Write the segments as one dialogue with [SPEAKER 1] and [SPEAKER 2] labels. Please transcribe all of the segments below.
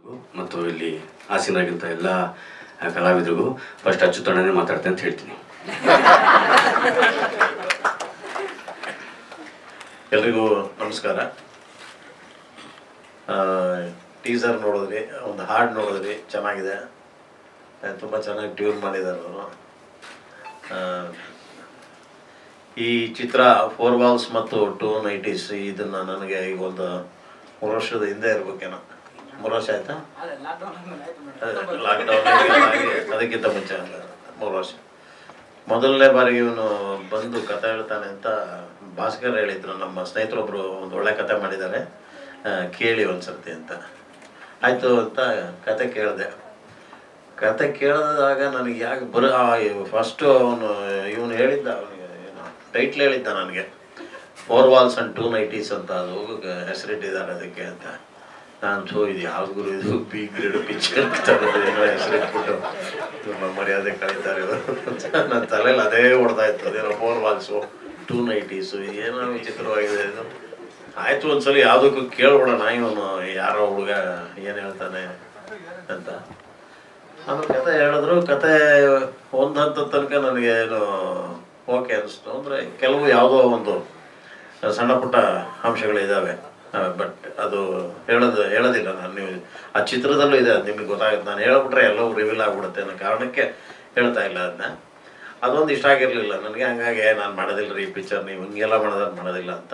[SPEAKER 1] ಮತ್ತು ಇಲ್ಲಿ ಆಸೀನರಾಗಿದ್ದ ಎಲ್ಲ ಆ, ಕಲಾವಿದರಿಗೂ ಫಸ್ಟ್ ಅಚ್ಚುತಣ್ಣನೇ ಮಾತಾಡ್ತೇನೆ ಅಂತ ಹೇಳ್ತೀನಿ
[SPEAKER 2] ಎಲ್ರಿಗೂ ನಮಸ್ಕಾರ ಟೀಸರ್ ನೋಡಿದ್ರಿ ಒಂದು ಹಾಡು ನೋಡಿದ್ರಿ ಚೆನ್ನಾಗಿದೆ ಆ, ತುಂಬ ಚೆನ್ನಾಗಿ ಟ್ಯೂನ್ ಮಾಡಿದ್ದಾರೆ ಅವರು ಈ ಚಿತ್ರ ಫೋರ್ ವಾಲ್ಸ್ ಮತ್ತು ಟೂ ನೈಟೀಸ್ ಇದನ್ನು ನನಗೆ ಈಗ ಒಂದು ಮೂರು ವರ್ಷದ ಹಿಂದೆ ಇರ್ಬೇಕೇನೋ ಮೂರು ವರ್ಷ ಆಯ್ತಾ ಲಾಕ್ಡೌನ್ ಅದಕ್ಕಿಂತ ಮುಂಚೆ ಅಲ್ಲ, ಮೂರು ವರ್ಷ ಮೊದಲನೇ ಬಾರಿಗೆ ಇವನು ಬಂದು ಕತೆ ಹೇಳ್ತಾನೆ ಅಂತ ಭಾಸ್ಕರ್ ಹೇಳಿದ್ರು ನಮ್ಮ ಸ್ನೇಹಿತರೊಬ್ರು ಒಂದು ಒಳ್ಳೆ ಕತೆ ಮಾಡಿದ್ದಾರೆ ಆ, ಕೇಳಿ ಒಂದ್ಸರ್ತಿ ಅಂತ ಆಯಿತು ಅಂತ ಕತೆ ಕೇಳಿದೆ ಕತೆ ಕೇಳಿದಾಗ ನನಗೆ ಯಾಕೆ ಬರ ಫಸ್ಟು ಅವನು ಇವನು ಹೇಳಿದ್ದ ಅವನಿಗೆ ಏನು ಟೈಟ್ಲ್ ಹೇಳಿದ್ದ ನನಗೆ four walls and two nineties ಅಂತ ಅದು ಹೆಸರಿಟ್ಟಿದ್ದಾರೆ ಅದಕ್ಕೆ ಅಂತ ನಾನು ಸೊ ಇದು ಯಾವ್ದು ಗುರು ಇದು ಬಿ ಗ್ರೇಡ್ ಪಿಕ್ಚರ್ ಏನೋ ಹೆಸರಿಟ್ಬಿಟ್ಟು ನಮ್ಮ ಮರ್ಯಾದೆ ಕಳೀತಾರೆ ಇವರು ನನ್ನ ತಲೆಯಲ್ಲಿ ಅದೇ ಹೊಡ್ತಾ ಇತ್ತು ಅದೇನೋ ಫೋರ್ ವಾಲ್ಸು ಟೂ ನೈಟೀಸು ಏನೋ ವಿಚಿತ್ರವಾಗಿದೆ ಇದು ಆಯ್ತು ಒಂದ್ಸಲಿ ಯಾವುದಕ್ಕೂ ಕೇಳ್ಬಿಡೋಣ ಇವನು ಯಾರೋ ಹುಡುಗ ಏನು ಹೇಳ್ತಾನೆ ಅಂತ ಆಮೇಲೆ ಕತೆ ಹೇಳಿದ್ರು ಕತೆ ಒಂದು ಹಂತದ ತನಕ ನನಗೆ ಏನು ಓಕೆ ಅನಿಸ್ತು ಅಂದರೆ ಕೆಲವು ಯಾವುದೋ ಒಂದು ಸಣ್ಣ ಪುಟ್ಟ ಅಂಶಗಳಿದ್ದಾವೆ ಬಟ್ ಅದು ಹೇಳೋದು ಹೇಳೋದಿಲ್ಲ ನಾನು ನೀವು ಆ ಚಿತ್ರದಲ್ಲೂ ಇದೆ ಅದು ನಿಮಗೆ ಗೊತ್ತಾಗುತ್ತೆ ನಾನು ಹೇಳ್ಬಿಟ್ರೆ ಎಲ್ಲವೂ ರಿವೀಲ್ ಆಗ್ಬಿಡುತ್ತೆ ಅನ್ನೋ ಕಾರಣಕ್ಕೆ ಹೇಳ್ತಾ ಇಲ್ಲ ಅದನ್ನ ಅದೊಂದು ಇಷ್ಟ ಆಗಿರಲಿಲ್ಲ ನನಗೆ ಹಂಗಾಗಿ ನಾನು ಮಾಡೋದಿಲ್ಲ ರೀ ಈ ಪಿಕ್ಚರ್ ನೀವು ಹಿಂಗೆಲ್ಲ ಮಾಡೋದು ಮಾಡೋದಿಲ್ಲ ಅಂತ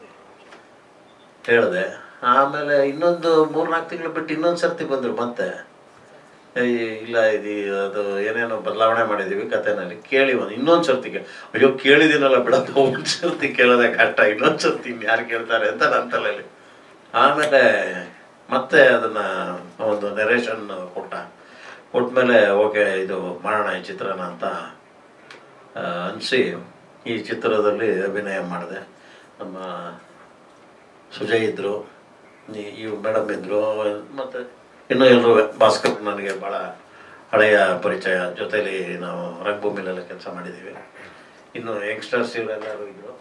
[SPEAKER 2] ಹೇಳಿದೆ ಆಮೇಲೆ ಇನ್ನೊಂದು ಮೂರ್ನಾಲ್ಕು ತಿಂಗಳು ಬಿಟ್ಟು ಇನ್ನೊಂದು ಸರ್ತಿ ಬಂದರು ಮತ್ತೆ ಏಯ್ ಇಲ್ಲ ಇದು ಅದು ಏನೇನೋ ಬದಲಾವಣೆ ಮಾಡಿದ್ದೀವಿ ಕತೆನಲ್ಲಿ ಕೇಳಿ ಒಂದು ಇನ್ನೊಂದು ಸರ್ತಿ ಕೇ ಅಯ್ಯೋ ಕೇಳಿದ್ದೀನಲ್ಲ ಬಿಡಪ್ಪ ಒಂದು ಸರ್ತಿ ಕೇಳೋದೇ ಕಷ್ಟ ಇನ್ನೊಂದು ಸರ್ತಿ ಯಾರು ಕೇಳ್ತಾರೆ ಅಂತ ನನ್ನ ತಲೆಯಲ್ಲಿ ಆಮೇಲೆ ಮತ್ತೆ ಅದನ್ನ ಒಂದು ನೆರೇಷನ್ ಕೊಟ್ಟ ಕೊಟ್ಮೇಲೆ ಓಕೆ ಇದು ಮಾಡೋಣ ಈ ಚಿತ್ರನ ಅಂತ ಅನಿಸಿ ಈ ಚಿತ್ರದಲ್ಲಿ ಅಭಿನಯ ಮಾಡಿದೆ ನಮ್ಮ ಸುಜಯ್ ಇದ್ದರು ಇವ್ ಮೇಡಮ್ ಇದ್ದರು ಮತ್ತು ಇನ್ನೂ ಎಲ್ಲರೂ ಭಾಸ್ಕರ್ ನನಗೆ ಭಾಳ ಹಳೆಯ ಪರಿಚಯ ಜೊತೆಲಿ ನಾವು ರಂಗಭೂಮಿಲೆಲ್ಲ ಕೆಲಸ ಮಾಡಿದ್ದೀವಿ ಇನ್ನು ಯಂಗ್ಸ್ಟರ್ಸ್ ಇವರೆಲ್ಲರೂ ಇದ್ದರು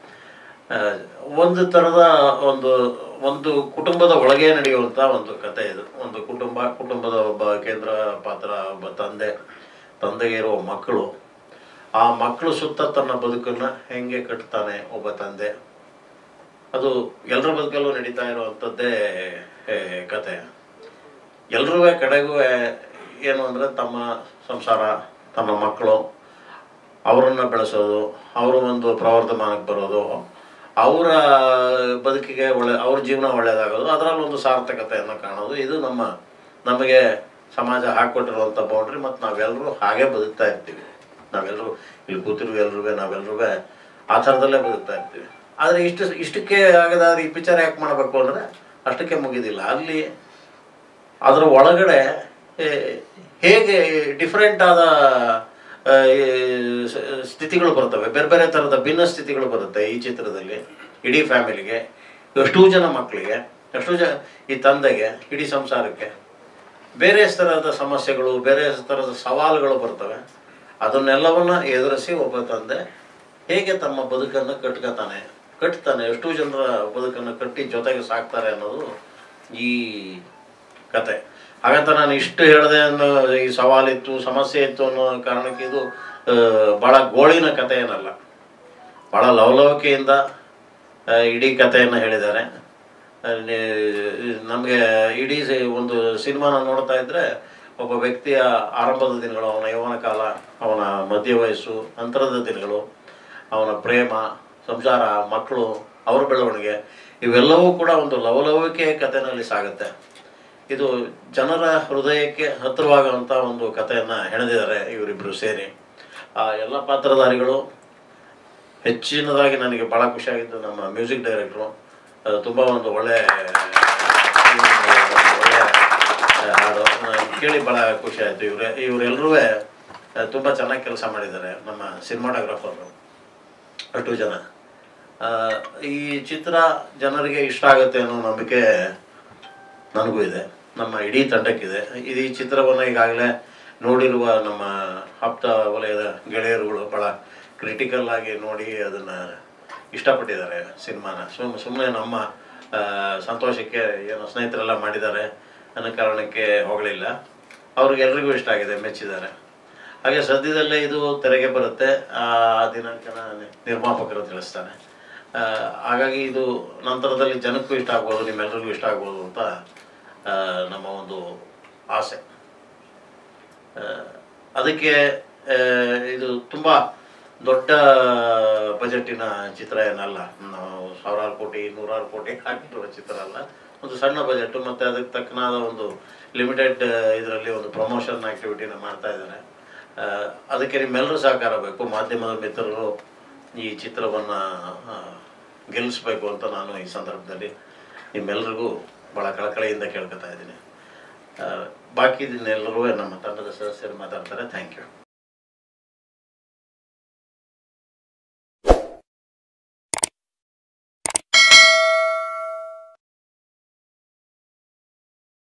[SPEAKER 2] ಒಂದು ಥರದ ಒಂದು ಒಂದು ಕುಟುಂಬದ ಒಳಗೆ ನಡೆಯುವಂಥ ಒಂದು ಕತೆ ಇದು ಒಂದು ಕುಟುಂಬ ಕುಟುಂಬದ ಒಬ್ಬ ಕೇಂದ್ರ ಪಾತ್ರ ಒಬ್ಬ ತಂದೆ ತಂದೆಗೆ ಇರುವ ಮಕ್ಕಳು ಆ ಮಕ್ಕಳು ಸುತ್ತ ತನ್ನ ಬದುಕನ್ನು ಹೆಂಗೆ ಕಟ್ತಾನೆ ಒಬ್ಬ ತಂದೆ ಅದು ಎಲ್ಲರ ಬದುಕಲ್ಲೂ ನಡೀತಾ ಇರುವಂಥದ್ದೇ ಏ, ಕತೆ ಎಲ್ರೂ ಕಡೆಗೂ ಏನು ಅಂದರೆ ತಮ್ಮ ಸಂಸಾರ ತಮ್ಮ ಮಕ್ಕಳು ಅವರನ್ನು ಬೆಳೆಸೋದು ಅವರು ಒಂದು ಪ್ರವರ್ಧಮಾನಕ್ಕೆ ಬರೋದು ಅವರ ಬದುಕಿಗೆ ಒಳ್ಳೆ ಅವ್ರ ಜೀವನ ಒಳ್ಳೆಯದಾಗೋದು ಅದರಲ್ಲಿ ಒಂದು ಸಾರ್ಥಕತೆಯನ್ನು ಕಾಣೋದು ಇದು ನಮ್ಮ ನಮಗೆ ಸಮಾಜ ಹಾಕ್ಕೊಟ್ಟಿರುವಂಥ ಬೌಂಡ್ರಿ ಮತ್ತು ನಾವೆಲ್ಲರೂ ಹಾಗೆ ಬದುಕ್ತಾ ಇರ್ತೀವಿ ನಾವೆಲ್ಲರೂ ಇಲ್ಲಿ ಕೂತಿರುವ ಎಲ್ರೂ ನಾವೆಲ್ಲರೂ ಆ ಥರದಲ್ಲೇ ಬದುಕ್ತಾ ಇರ್ತೀವಿ ಆದರೆ ಇಷ್ಟು ಇಷ್ಟಕ್ಕೆ ಆಗದಾದ್ರೆ ಈ ಪಿಕ್ಚರ್ ಯಾಕೆ ಮಾಡಬೇಕು ಅಂದರೆ ಅಷ್ಟಕ್ಕೆ ಮುಗಿದಿಲ್ಲ ಅಲ್ಲಿ ಅದರ ಒಳಗಡೆ ಏ, ಹೇಗೆ ಡಿಫ್ರೆಂಟ್ ಆದ ಆ, ಈ ಸ- ಸ್ಥಿತಿಗಳು ಬರ್ತವೆ ಬೇರೆ ಬೇರೆ ಥರದ ಭಿನ್ನ ಸ್ಥಿತಿಗಳು ಬರುತ್ತೆ ಈ ಚಿತ್ರದಲ್ಲಿ ಇಡೀ ಫ್ಯಾಮಿಲಿಗೆ ಎಷ್ಟೋ ಜನ ಮಕ್ಕಳಿಗೆ ಎಷ್ಟೋ ಜನ ಈ ತಂದೆಗೆ ಇಡೀ ಸಂಸಾರಕ್ಕೆ ಬೇರೆ ಥರದ ಸಮಸ್ಯೆಗಳು ಬೇರೆ ಥರದ ಸವಾಲುಗಳು ಬರ್ತವೆ ಅದನ್ನೆಲ್ಲವನ್ನ ಎದುರಿಸಿ ಒಬ್ಬ ತಂದೆ ಹೇಗೆ ತಮ್ಮ ಬದುಕನ್ನು ಕಟ್ಕೋತಾನೆ ಕಟ್ತಾನೆ ಎಷ್ಟೋ ಜನರ ಬದುಕನ್ನು ಕಟ್ಟಿ ಜೊತೆಗೆ ಸಾಕ್ತಾರೆ ಅನ್ನೋದು ಈ ಕತೆ ಹಾಗಂತ ನಾನು ಇಷ್ಟು ಹೇಳಿದೆ ಅನ್ನೋ ಈ ಸವಾಲಿತ್ತು ಸಮಸ್ಯೆ ಇತ್ತು ಅನ್ನೋ ಕಾರಣಕ್ಕೆ ಇದು ಆ, ಭಾಳ ಗೋಳಿನ ಕತೆ ಏನಲ್ಲ ಭಾಳ ಲವಲವಿಕೆಯಿಂದ ಆ, ಇಡೀ ಕಥೆಯನ್ನು ಹೇಳಿದ್ದಾರೆ ನಮಗೆ ಇಡೀ ಸಿ- ಒಂದು ಸಿನಿಮಾನ ನೋಡ್ತಾ ಇದ್ರೆ ಒಬ್ಬ ವ್ಯಕ್ತಿಯ ಆರಂಭದ ದಿನಗಳು ಅವನ ಯೌವನ ಕಾಲ ಅವನ ಮಧ್ಯ ವಯಸ್ಸು ನಂತರದ ದಿನಗಳು ಅವನ ಪ್ರೇಮ ಸಂಸಾರ ಮಕ್ಕಳು ಅವ್ರ ಬೆಳವಣಿಗೆ ಇವೆಲ್ಲವೂ ಕೂಡ ಒಂದು ಲವಲವಿಕೆ ಕಥೆನಲ್ಲಿ ಸಾಗುತ್ತೆ ಇದು ಜನರ ಹೃದಯಕ್ಕೆ ಹತ್ತಿರವಾಗುವಂಥ ಒಂದು ಕಥೆಯನ್ನು ಹೆಣೆದಿದ್ದಾರೆ ಇವರಿಬ್ಬರು ಸೇರಿ ಆ ಎಲ್ಲ ಪಾತ್ರಧಾರಿಗಳು ಹೆಚ್ಚಿನದಾಗಿ ನನಗೆ ಭಾಳ ಖುಷಿಯಾಗಿದ್ದು ನಮ್ಮ ಮ್ಯೂಸಿಕ್ ಡೈರೆಕ್ಟ್ರು ತುಂಬ ಒಂದು ಒಳ್ಳೆ ಒಳ್ಳೆ ಹಾಡು ನಾನು ಕೇಳಿ ಭಾಳ ಖುಷಿ ಆಯಿತು ಇವ್ರೆ ಇವರೆಲ್ಲರೂ ತುಂಬ ಚೆನ್ನಾಗಿ ಕೆಲಸ ಮಾಡಿದ್ದಾರೆ ನಮ್ಮ ಸಿನಿಮಾಟೋಗ್ರಾಫರು ಅಷ್ಟು ಜನ ಆ, ಈ ಚಿತ್ರ ಜನರಿಗೆ ಇಷ್ಟ ಆಗುತ್ತೆ ಅನ್ನೋ ನಂಬಿಕೆ ನನಗೂ ಇದೆ ನಮ್ಮ ಇಡೀ ತಂಡಕ್ಕಿದೆ ಇದು ಈ ಚಿತ್ರವನ್ನು ಈಗಾಗಲೇ ನೋಡಿರುವ ನಮ್ಮ ಆಪ್ತ ವಲಯದ ಗೆಳೆಯರುಗಳು ಭಾಳ ಕ್ರಿಟಿಕಲ್ ಆಗಿ ನೋಡಿ ಅದನ್ನು ಇಷ್ಟಪಟ್ಟಿದ್ದಾರೆ ಸಿನಿಮಾನ ಸುಮ್ ಸುಮ್ಮನೆ ನಮ್ಮ ಆ, ಸಂತೋಷಕ್ಕೆ ಏನೋ ಸ್ನೇಹಿತರೆಲ್ಲ ಮಾಡಿದ್ದಾರೆ ಅನ್ನೋ ಕಾರಣಕ್ಕೆ ಹೋಗಲಿಲ್ಲ ಅವ್ರಿಗೆಲ್ರಿಗೂ ಇಷ್ಟ ಆಗಿದೆ ಮೆಚ್ಚಿದ್ದಾರೆ ಹಾಗೆ ಸದ್ಯದಲ್ಲೇ ಇದು ತೆರೆಗೆ ಬರುತ್ತೆ ಆ ದಿನಾಂಕನ ನಿರ್ಮಾಪಕರು ತಿಳಿಸ್ತಾನೆ ಆ, ಹಾಗಾಗಿ ಇದು ನಂತರದಲ್ಲಿ ಜನಕ್ಕೂ ಇಷ್ಟ ಆಗ್ಬೋದು ನಿಮ್ಮೆಲ್ಲರಿಗೂ ಇಷ್ಟ ಆಗ್ಬೋದು ಅಂತ ಆ, ನಮ್ಮ ಒಂದು ಆಸೆ ಆ, ಅದಕ್ಕೆ ಆ, ಇದು ತುಂಬ ದೊಡ್ಡ ಬಜೆಟಿನ ಚಿತ್ರ ಏನಲ್ಲ ನಾವು ಸಾವಿರಾರು ಕೋಟಿ ನೂರಾರು ಕೋಟಿ ಹಾಕಿರುವ ಚಿತ್ರ ಅಲ್ಲ ಒಂದು ಸಣ್ಣ ಬಜೆಟ್ ಮತ್ತು ಅದಕ್ಕೆ ತಕ್ಕನಾದ ಒಂದು ಲಿಮಿಟೆಡ್ ಇದರಲ್ಲಿ ಒಂದು ಪ್ರಮೋಷನ್ ಆ್ಯಕ್ಟಿವಿಟಿನ ಮಾಡ್ತಾ ಇದ್ದಾರೆ ಆ, ಅದಕ್ಕೆ ನಿಮ್ಮೆಲ್ಲರೂ ಸಹಕಾರ ಬೇಕು ಮಾಧ್ಯಮದ ಮಿತ್ರರು ಈ ಚಿತ್ರವನ್ನು ಗೆಲ್ಲಿಸ್ಬೇಕು ಅಂತ ನಾನು ಈ ಸಂದರ್ಭದಲ್ಲಿ ನಿಮ್ಮೆಲ್ಲರಿಗೂ ಭಾಳ ಕಳಕಳಿಯಿಂದ ಕೇಳ್ಕೊತಾ ಇದ್ದೀನಿ ಆ, ಬಾಕಿ ಇದನ್ನೆಲ್ಲರೂ ನಮ್ಮ ತಂಡದ ಸದಸ್ಯರು ಮಾತಾಡ್ತಾರೆ ಥ್ಯಾಂಕ್ ಯು